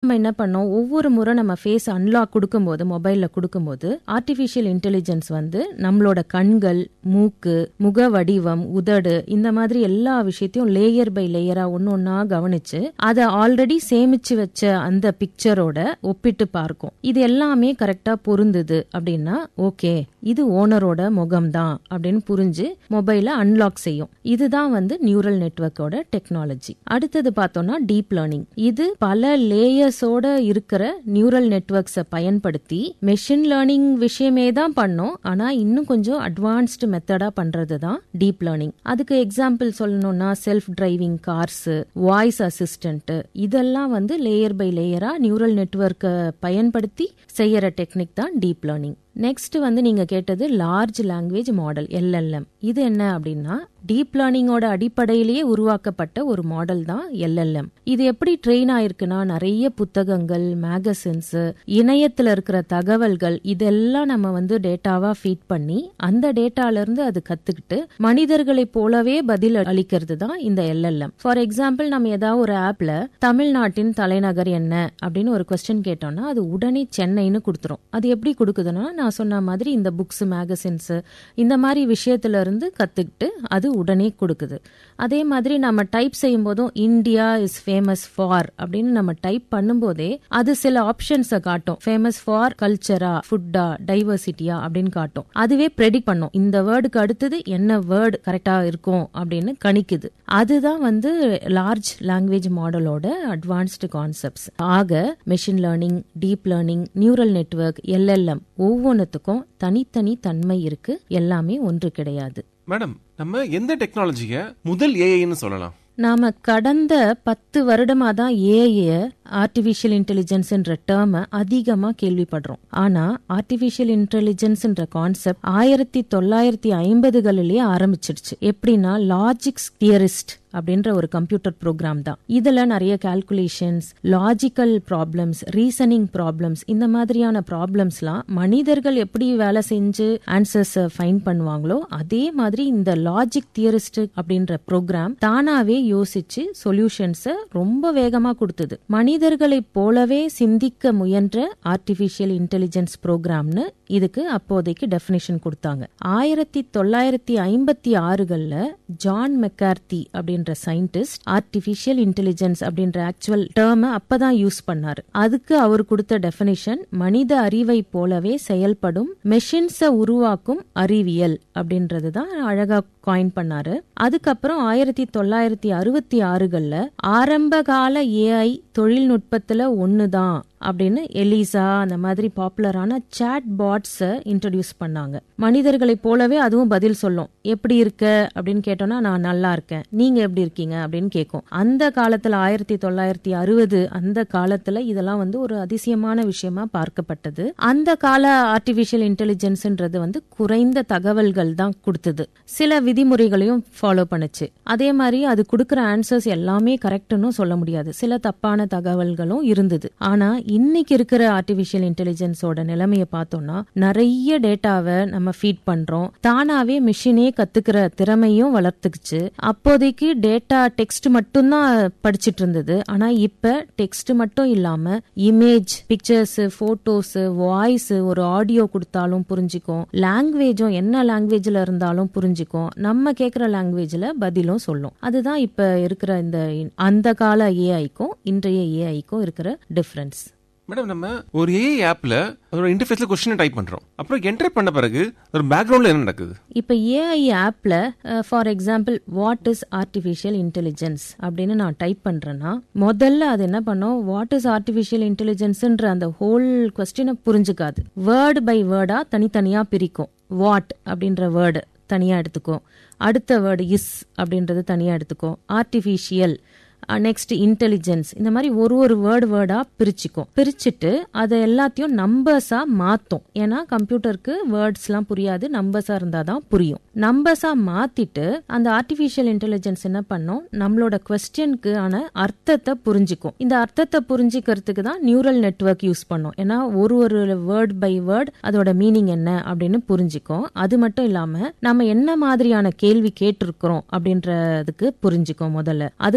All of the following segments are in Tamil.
நம்ம என்ன பண்ணோம் ஒவ்வொரு முறை நம்ம ஃபேஸ் அன்லாக் கொடுக்கும்போது மொபைல்ல கொடுக்கும்போது ஆர்டிஃபிஷியல் இன்டெலிஜென்ஸ் வந்து நம்மளோட கண்கள் மூக்கு முக வடிவம் உதடு இந்த மாதிரி எல்லா விஷயத்தையும் லேயர் பை லேயரா ஒன்னு ஒன்னா கவனிச்சு அதை ஆல்ரெடி சேமிச்சு வச்ச அந்த பிக்சரோட ஒப்பிட்டு பார்க்கும் இது எல்லாமே கரெக்டா பொருந்துது அப்படின்னா ஓகே இது ஓனரோட முகம்தான் அப்படின்னு புரிஞ்சு மொபைலை அன்லாக் செய்யும் இதுதான் வந்து நியூரல் நெட்வொர்க்கோட டெக்னாலஜி அடுத்தது பார்த்தோம்னா டீப் லேர்னிங் இது பல லேயர்ஸோட இருக்கிற நியூரல் நெட்வொர்க்ஸை பயன்படுத்தி மெஷின் லேர்னிங் விஷயமே தான் பண்ணோம் ஆனா இன்னும் கொஞ்சம் அட்வான்ஸ்டு மெத்தடா பண்றது தான் டீப் லேர்னிங் அதுக்கு எக்ஸாம்பிள் சொல்லணும்னா self driving cars voice assistant இதெல்லாம் வந்து லேயர் பை லேயரா நியூரல் நெட்வொர்க்கை பயன்படுத்தி செய்யற டெக்னிக் தான் டீப் லேர்னிங் நெக்ஸ்ட் வந்து நீங்க கேட்டது லார்ஜ் லாங்குவேஜ் மாடல் எல்எல்எம் இது என்ன அப்படின்னா டீப் லேர்னிங்கோட அடிப்படையிலேயே உருவாக்கப்பட்ட ஒரு மாடல் தான் எல்எல்எம் இது எப்படி ட்ரெயின் ஆயிருக்குன்னா நிறைய புத்தகங்கள் மேகசின்ஸ் இணையத்துல இருக்கிற தகவல்கள் இதெல்லாம் நம்ம வந்து டேட்டாவா ஃபீட் பண்ணி அந்த டேட்டால இருந்து அது கத்துக்கிட்டு மனிதர்களை போலவே பதில் அளிக்கிறது தான் இந்த எல்எல்எம் ஃபார் எக்ஸாம்பிள் நம்ம ஏதாவது ஒரு ஆப்ல தமிழ்நாட்டின் தலைநகர் என்ன அப்படின்னு ஒரு கொஸ்டின் கேட்டோம்னா அது உடனே சென்னைன்னு கொடுத்துரும் அது எப்படி கொடுக்குதுன்னா நான் சொன்ன மாதிரி இந்த புக்ஸ் மேகசின்ஸ் இந்த மாதிரி விஷயத்துல இருந்து கத்துக்கிட்டு அது உடனே கொடுக்குது அதே மாதிரி நம்ம டைப் செய்யும் போதும் இந்தியா இஸ் ஃபேமஸ் ஃபார் அப்படின்னு நம்ம டைப் பண்ணும்போதே அது சில ஆப்ஷன்ஸை காட்டும் ஃபேமஸ் ஃபார் கல்ச்சரா ஃபுட்டா டைவர்சிட்டியா அப்படின்னு காட்டும் அதுவே ப்ரெடிக்ட் பண்ணும் இந்த வேர்டுக்கு அடுத்தது என்ன வேர்டு கரெக்டா இருக்கும் அப்படின்னு கணிக்குது அதுதான் வந்து லார்ஜ் லாங்குவேஜ் மாடலோட அட்வான்ஸ்டு கான்செப்ட்ஸ் ஆக machine learning deep learning neural network LLM ஒவ்வொன்றுத்துக்கும் தனித்தனி தன்மை இருக்கு எல்லாமே ஒன்று கிடையாது மேடம் நம்ம எந்த டெக்னாலஜிய முதல் ஏஐன்னு சொல்லலாம் நாம கடந்த பத்து வருடமா தான் ஏஐ ஆர்டிபிஷியல் இன்டெலிஜென்ஸ்ன்ற டேர்ம அதிகமா கேள்விப்படுறோம் ஆனா ஆர்டிபிஷியல் இன்டெலிஜென்ஸ்ன்ற கான்செப்ட் ஆயிரத்தி தொள்ளாயிரத்தி ஐம்பதுகளிலேயே ஆரம்பிச்சிடுச்சு எப்படின்னா லாஜிக்ஸ் தியரிஸ்ட் அப்படின்ற ஒரு கம்ப்யூட்டர் ப்ரோக்ராம் தான் இதுல நிறைய calculations logical problems reasoning problems இந்த மாதிரியான ப்ராப்ளம்ஸ்லாம் மனிதர்கள் எப்படி வேலை செஞ்சு ஆன்சர்ஸ் ஃபைன் பண்ணுவாங்களோ அதே மாதிரி இந்த லாஜிக் தியரிஸ்ட் அப்படின்ற ப்ரோக்ராம் தானாவே யோசிச்சு சொல்யூஷன்ஸ ரொம்ப வேகமா கொடுத்தது மனிதர்களைப் போலவே சிந்திக்க முயன்ற ஆர்டிபிஷியல் இன்டெலிஜென்ஸ் ப்ரோக்ராம்னு இதுக்கு அப்போதைக்கு டெபினிஷன் கொடுத்தாங்க ஆயிரத்தி தொள்ளாயிரத்தி ஐம்பத்தி ஆறுகள்ல ஜான் மெக்கார்த்தி அப்படின்ற சயின்டிஸ்ட் ஆர்டிபிஷியல் இன்டெலிஜென்ஸ் அப்படின்ற ஆக்சுவல் டேர்ம அப்பதான் யூஸ் பண்ணாரு அதுக்கு அவர் கொடுத்த டெபினிஷன் மனித அறிவை போலவே செயல்படும் மெஷின்ஸ உருவாக்கும் அறிவியல் அப்படின்றது தான் அழகா காயின் பண்ணாரு அதுக்கப்புறம் ஆயிரத்தி தொள்ளாயிரத்தி அறுபத்தி ஆறுகள்ல ஆரம்ப கால ஏஐ தொழில்நுட்பத்துல ஒண்ணுதான் அப்படின்னு எலிசா அந்த மாதிரி பாப்புலரான சாட் பாட்ஸ் இன்ட்ரடியூஸ் பண்ணாங்க மனிதர்களை போலவே அதுவும் பதில் சொல்லும் எப்படி இருக்க அப்படின்னு கேட்டோம்னா நான் நல்லா இருக்கேன் நீங்க எப்படி இருக்கீங்க அப்படின்னு கேட்கும் அந்த காலத்துல ஆயிரத்தி தொள்ளாயிரத்தி அறுபது அந்த காலத்துல இதெல்லாம் வந்து ஒரு அதிசயமான விஷயமா பார்க்கப்பட்டது அந்த கால ஆர்டிபிஷியல் இன்டெலிஜென்ஸ்ன்றது வந்து குறைந்த தகவல்கள் தான் கொடுத்தது சில விதிமுறைகளையும் ஃபாலோ பண்ணுச்சு அதே மாதிரி அது கொடுக்கிற ஆன்சர்ஸ் எல்லாமே கரெக்ட்னு சொல்ல முடியாது சில தப்பான தகவல்களும் இருந்தது ஆனா இன்னைக்கு இருக்கிற ஆர்டிபிஷியல் இன்டெலிஜென்ஸோட நிலைமைய பார்த்தோம்னா நிறைய டேட்டாவை நம்ம ஃபீட் பண்றோம் தானாவே மிஷினே கத்துக்கிற திறமையும் வளர்த்துக்குச்சு அப்போதைக்கு டேட்டா டெக்ஸ்ட் மட்டும்தான் படிச்சிட்டு இருந்தது ஆனா இப்ப டெக்ஸ்ட் மட்டும் இல்லாம இமேஜ் பிக்சர்ஸ் போட்டோஸ் வாய்ஸ் ஒரு ஆடியோ கொடுத்தாலும் புரிஞ்சுக்கும் லாங்குவேஜும் என்ன லாங்குவேஜ்ல இருந்தாலும் புரிஞ்சுக்கும் நம்ம கேக்குற லாங்குவேஜ்ல பதிலும் சொல்லும் அதுதான் இப்ப இருக்கிற இந்த அந்த கால ஏஐக்கும் இன்றைய ஏஐக்கும் இருக்கிற டிஃபரன்ஸ் மேடம் நம்ம ஒரு ஏஐ ஆப்ல அதோட இன்டர்ஃபேஸ்ல கொஸ்டின் டைப் பண்றோம் அப்புறம் என்டர் பண்ண பிறகு ஒரு பேக்ரவுண்ட்ல என்ன நடக்குது இப்ப ஏஐ ஆப்ல for example what is artificial intelligence அப்படின்னு நான் டைப் பண்றேன்னா முதல்ல அது என்ன பண்ணும் வாட் இஸ் ஆர்டிபிஷியல் இன்டெலிஜென்ஸ்ன்ற அந்த ஹோல் கொஸ்டினை புரிஞ்சுக்காது வேர்டு பை வேர்டா தனித்தனியா பிரிக்கும் வாட் அப்படின்ற வேர்டு தனியா எடுத்துக்கும் அடுத்த வேர்டு இஸ் அப்படின்றது தனியா எடுத்துக்கும் ஆர்டிபிஷியல் நெக்ஸ்ட் இன்டெலிஜென்ஸ் இந்த மாதிரி ஒரு ஒரு வேர்டு வேர்டா பிரிச்சுக்கும் பிரிச்சுட்டு அதை எல்லாத்தையும் நம்பர்ஸா மாத்தும் ஏன்னா கம்ப்யூட்டருக்கு வேர்ட்ஸ் எல்லாம் புரியாது நம்பர்ஸா இருந்தாதான் புரியும் நம்பர்ஸா மாத்திட்டு அந்த ஆர்டிபிஷியல் இன்டெலிஜென்ஸ் என்ன பண்ணும் நம்மளோட கொஸ்டினுக்கு ஆன அர்த்தத்தை புரிஞ்சுக்கும் இந்த அர்த்தத்தை புரிஞ்சுக்கிறதுக்கு தான் நியூரல் நெட்வொர்க் யூஸ் பண்ணும் ஏன்னா ஒரு ஒரு வேர்ட் பை வேர்ட் அதோட மீனிங் என்ன அப்படின்னு புரிஞ்சுக்கும் அது மட்டும் இல்லாம நம்ம என்ன மாதிரியான கேள்வி கேட்டிருக்கிறோம் அப்படின்றதுக்கு புரிஞ்சுக்கும் முதல்ல அதுக்கப்புறம் அது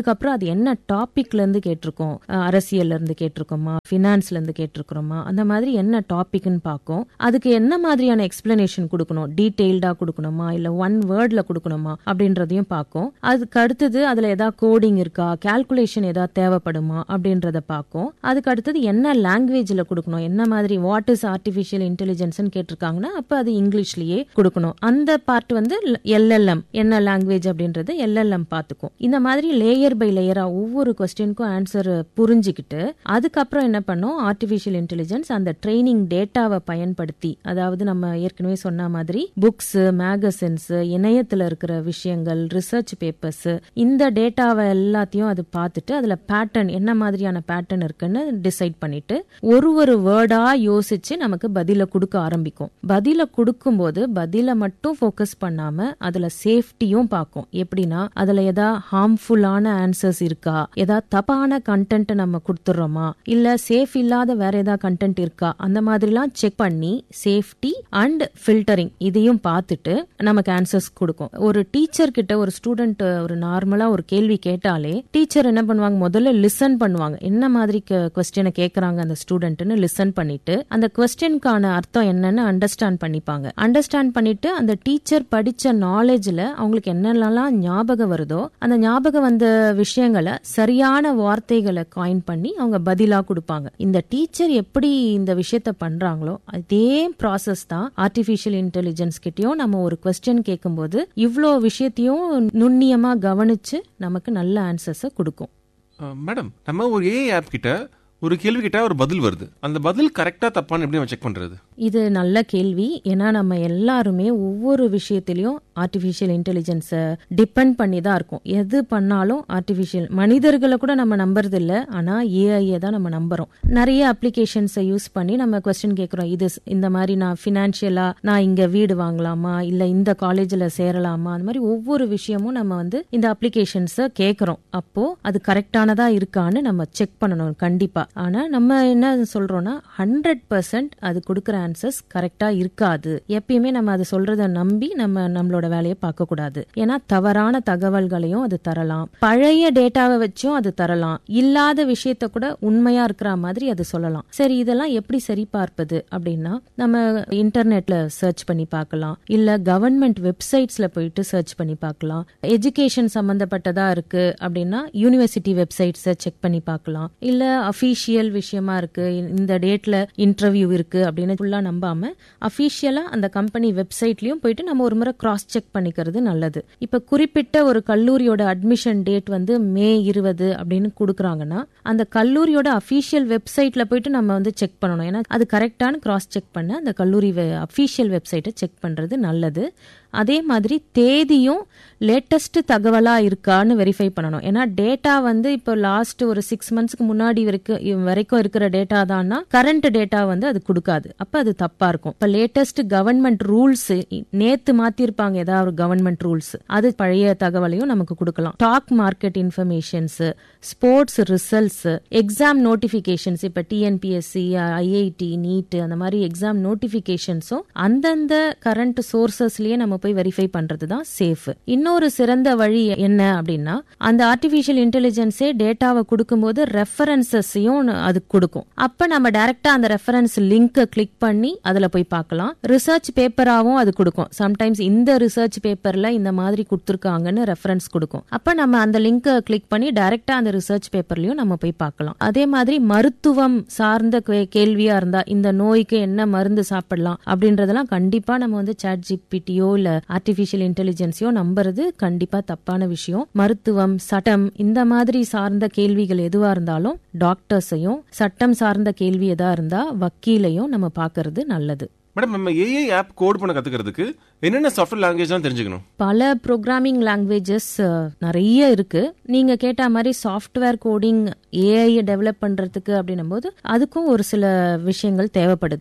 என்ன டாபிக்ல இருந்து கேட்டிருக்கோம் அஹ், அரசியல்ல இருந்து கேட்டிருக்கோமா ஃபினான்ஸ்ல இருந்து கேட்டிருக்கிறோமா அந்த மாதிரி என்ன டாபிக்னு பார்க்கும் அதுக்கு என்ன மாதிரியான எக்ஸ்பிளனேஷன் கொடுக்கணும் டீடைல்டா கொடுக்கணுமா இல்ல ஒன் வேர்ட்ல கொடுக்கணுமா அப்படின்றதையும் பார்க்கும் அதுக்கு அடுத்தது அதுல ஏதாவது கோடிங் இருக்கா கால்குலேஷன் ஏதாவது தேவைப்படுமா அப்படின்றத பார்க்கும் அதுக்கு அடுத்தது என்ன லாங்குவேஜ்ல கொடுக்கணும் என்ன மாதிரி வாட் இஸ் ஆர்டிபிஷியல் இன்டெலிஜென்ஸ் கேட்டிருக்காங்கன்னா அப்ப அது இங்கிலீஷ்லயே கொடுக்கணும் அந்த பார்ட் வந்து எல்எல்எம் என்ன லாங்குவேஜ் அப்படின்றது எல்எல்எம் பார்த்துக்கும் இந்த மாதிரி லேயர் பை லேயரா ஒவ்வொரு கொஸ்டினுக்கும் ஆன்சர் புரிஞ்சுக்கிட்டு அதுக்கப்புறம் என்ன பண்ணும் ஆர்டிபிஷியல் இன்டெலிஜென்ஸ் அந்த ட்ரைனிங் டேட்டாவை பயன்படுத்தி அதாவது நம்ம ஏற்கனவே சொன்ன மாதிரி புக்ஸ் மேகசின்ஸ் இணையத்துல இருக்கிற விஷயங்கள் ரிசர்ச் பேப்பர்ஸ் இந்த டேட்டாவை எல்லாத்தையும் அது பார்த்துட்டு அதுல பேட்டர்ன் என்ன மாதிரியான பேட்டர்ன் இருக்குன்னு டிசைட் பண்ணிட்டு ஒரு ஒரு வேர்டா யோசிச்சு நமக்கு பதில கொடுக்க ஆரம்பிக்கும் பதில கொடுக்கும்போது பதில மட்டும் ஃபோக்கஸ் பண்ணாம அதுல சேஃப்டியும் பார்க்கும் எப்படின்னா அதுல ஏதா ஹார்ம்ஃபுல்லான ஆன்சர்ஸ் இருக்கா ஏதா தப்பான கண்டென்ட் நம்ம கொடுத்துறோமா இல்ல சேஃப் இல்லாத வேற ஏதாவது கண்டென்ட் இருக்கா அந்த மாதிரிலாம் செக் பண்ணி சேஃப்டி அண்ட் ஃபில்டரிங் இதையும் பார்த்துட்டு நமக்கு ஆன்சர்ஸ் கொடுக்கும் ஒரு டீச்சர் கிட்ட ஒரு ஸ்டூடெண்ட் ஒரு நார்மலா ஒரு கேள்வி கேட்டாலே டீச்சர் என்ன பண்ணுவாங்க முதல்ல லிசன் பண்ணுவாங்க என்ன மாதிரி கொஸ்டினை கேக்குறாங்க அந்த ஸ்டூடெண்ட்னு லிசன் பண்ணிட்டு அந்த கொஸ்டினுக்கான அர்த்தம் என்னன்னு அண்டர்ஸ்டாண்ட் பண்ணிப்பாங்க அண்டர்ஸ்டாண்ட் பண்ணிட்டு அந்த டீச்சர் படிச்ச நாலேஜ்ல அவங்களுக்கு என்னென்னலாம் ஞாபகம் வருதோ அந்த ஞாபகம் வந்த விஷயங்களை சரியான வார்த்தைகளை காயின் பண்ணி அவங்க பதிலா கொடுப்பாங்க இந்த டீச்சர் எப்படி இந்த விஷயத்த பண்றாங்களோ அதே ப்ராசஸ் தான் ஆர்டிபிஷியல் இன்டெலிஜென்ஸ் கிட்டயும் நம்ம ஒரு கொஸ்டின் கேட்கும்போது இவ்வளோ விஷயத்தையும் நுண்ணியமா கவனிச்சு நமக்கு நல்ல ஆன்சர்ஸை கொடுக்கும் மேடம் நம்ம ஒரு ஏஐ ஆப் கிட்ட ஒரு கேள்வி கிட்ட ஒரு பதில் வருது அந்த பதில் கரெக்டா தப்பான்னு எப்படி நம்ம செக் பண்றது இது நல்ல கேள்வி ஏன்னா நம்ம எல்லாருமே ஒவ்வொரு விஷயத்திலையும் ஆர்டிஃபிஷியல் இன்டெலிஜென்ஸை டிபெண்ட் பண்ணி தான் இருக்கும் எது பண்ணாலும் ஆர்டிஃபிஷியல் மனிதர்களை கூட நம்ம நம்புறது இல்ல ஆனா ஏஐயை தான் நம்ம நம்புறோம் நிறைய அப்ளிகேஷன்ஸை யூஸ் பண்ணி நம்ம கொஸ்டின் கேட்குறோம் இது ஸ்- இந்த மாதிரி நான் ஃபினான்ஷியலா நான் இங்க வீடு வாங்கலாமா இல்ல இந்த காலேஜ்ல சேரலாமா அந்த மாதிரி ஒவ்வொரு விஷயமும் நம்ம வந்து இந்த அப்ளிகேஷன்ஸை கேட்குறோம் அப்போ அது கரெக்டானதா இருக்கான்னு நம்ம செக் பண்ணணும் கண்டிப்பா ஆனா நம்ம என்ன சொல்றோம்னா ஹண்ட்ரட் பர்சன்ட் அது கொடுக்குற ஆன்சர்ஸ் கரெக்டா இருக்காது எப்பயுமே நம்ம அது சொல்றத நம்பி நம்ம நம்மளோட வேலையை பார்க்க கூடாது ஏன்னா தவறான தகவல்களையும் அது தரலாம் பழைய டேட்டாவை வச்சும் அது தரலாம் இல்லாத விஷயத்த கூட உண்மையா இருக்கிற மாதிரி அது சொல்லலாம் சரி இதெல்லாம் எப்படி சரி பார்ப்பது அப்படின்னா நம்ம இன்டர்நெட்ல சர்ச் பண்ணி பார்க்கலாம் இல்ல கவர்மெண்ட் வெப்சைட்ஸ்ல போயிட்டு சர்ச் பண்ணி பார்க்கலாம் எஜுகேஷன் சம்பந்தப்பட்டதா இருக்கு அப்படின்னா யூனிவர்சிட்டி வெப்சைட்ஸை செக் பண்ணி பார்க்கலாம் இல்ல அஃபீஷியல் விஷயமா இருக்கு இந்த டேட்ல இன்டர்வியூ இருக்கு அப்படின்னு ஃபுல்லா நம்பாம அஃபீஷியலா அந்த கம்பெனி வெப்சைட்லயும் போயிட்டு நம்ம ஒரு முறை கிராஸ் செக் பண்ணிக்கிறது நல்லது இப்ப குறிப்பிட்ட ஒரு கல்லூரியோட அட்மிஷன் டேட் வந்து மே இருபது அப்படின்னு கொடுக்குறாங்கன்னா அந்த கல்லூரியோட அஃபீஷியல் வெப்சைட்ல போயிட்டு நம்ம வந்து செக் பண்ணணும் ஏன்னா அது கரெக்டான கிராஸ் செக் பண்ண அந்த கல்லூரி அஃபீஷியல் வெப்சைட்டை செக் பண்றது நல்லது அதே மாதிரி தேதியும் லேட்டஸ்ட் தகவலா இருக்கான்னு வெரிஃபை பண்ணணும் ஏன்னா டேட்டா வந்து இப்போ லாஸ்ட் ஒரு சிக்ஸ் மந்த்ஸ்க்கு முன்னாடி வரைக்கும் வரைக்கும் இருக்கிற டேட்டா தான்னா கரண்ட் டேட்டா வந்து அது கொடுக்காது அப்ப அது தப்பா இருக்கும் இப்ப லேட்டஸ்ட் கவர்மெண்ட் ரூல்ஸ் நேத்து மாத்திருப்பாங்க ஏதாவது ஒரு கவர்மெண்ட் ரூல்ஸ் அது பழைய தகவலையும் நமக்கு கொடுக்கலாம் stock market informations sports results exam notifications இப்ப டிஎன்பிஎஸ்சி ஐஐடி நீட் அந்த மாதிரி எக்ஸாம் நோட்டிபிகேஷன்ஸும் அந்தந்த கரண்ட் சோர்சஸ்லயே நம்ம போய் வெரிஃபை பண்றது தான் சேஃப் இன்னொரு சிறந்த வழி என்ன அப்படின்னா அந்த ஆர்டிபிஷியல் இன்டெலிஜென்ஸே டேட்டாவை கொடுக்கும்போது ரெஃபரன்சஸையும் அது கொடுக்கும் அப்ப நம்ம டைரக்டா அந்த ரெஃபரன்ஸ் லிங்கை கிளிக் பண்ணி அதுல போய் பார்க்கலாம் ரிசர்ச் பேப்பராவும் அது கொடுக்கும் சம்டைம்ஸ் இந்த ரிசர்ச் பேப்பர்ல இந்த மாதிரி கொடுத்துருக்காங்கன்னு ரெஃபரன்ஸ் கொடுக்கும் அப்ப நம்ம அந்த லிங்கை கிளிக் பண்ணி டைரக்டா அந்த ரிசர்ச் பேப்பர்லயும் நம்ம போய் பார்க்கலாம் அதே மாதிரி மருத்துவம் சார்ந்த கே- கேள்வியா இருந்தா இந்த நோய்க்கு என்ன மருந்து சாப்பிடலாம் அப்படின்றதெல்லாம் கண்டிப்பா நம்ம வந்து சாட் ஜிபிடியோ இல்ல ஆர்டிபிஷியல் இன்டெலிஜென்ஸையோ நம்புறது கண்டிப்பா தப்பான விஷயம் மருத்துவம் சட்டம் இந்த மாதிரி சார்ந்த கேள்விகள் எதுவா இருந்தாலும் டாக்டர்ஸையும் சட்டம் சார்ந்த கேள்வி எதா இருந்தா வக்கீலையும் நம்ம பார்க்கிறது நல்லது மேடம் நம்ம ஏஐ ஆப் கோட் பண்ண கத்துக்கிறதுக்கு என்னென்ன சாஃப்ட்வேர் லாங்குவேஜ் தான் தெரிஞ்சுக்கணும் பல ப்ரோக்ராமிங் லாங்குவேஜஸ் நிறைய இருக்கு நீங்க கேட்ட மாதிரி சாஃப்ட்வேர் கோடிங் ஏஐ டெவலப் பண்றதுக்கு அப்படின்னும் போது அதுக்கும் ஒரு சில விஷயங்கள் தேவைப்படுது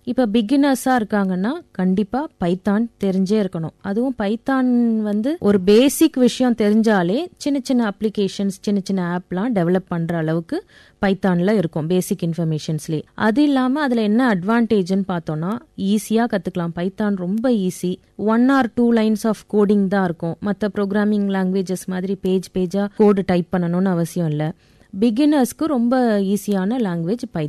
இப்ப பிகினர்ஸா இருக்காங்கன்னா கண்டிப்பா பைத்தான் தெரிஞ்சே இருக்கணும் அதுவும் பைத்தான் வந்து ஒரு பேசிக் விஷயம் தெரிஞ்சாலே சின்ன சின்ன அப்ளிகேஷன்ஸ் சின்ன சின்ன ஆப்லாம் டெவலப் பண்ற அளவுக்கு பைத்தான்ல இருக்கும் பேசிக் இன்ஃபர்மேஷன்ஸ்லேயே அது இல்லாம அதுல என்ன அட்வான்டேஜ்னு பார்த்தோம்னா ஈஸியா கத்துக்கலாம் பைத்தான் ரொம்ப easy one or two lines of coding தான் இருக்கும் மற்ற ப்ரோக்ராமிங் லாங்குவேஜஸ் மாதிரி பேஜ் பேஜா கோடு டைப் பண்ணணும்னு அவசியம் இல்லை பிகினர்ஸ்க்கு ரொம்ப ஈஸியான லாங்குவேஜ் பைத்தான்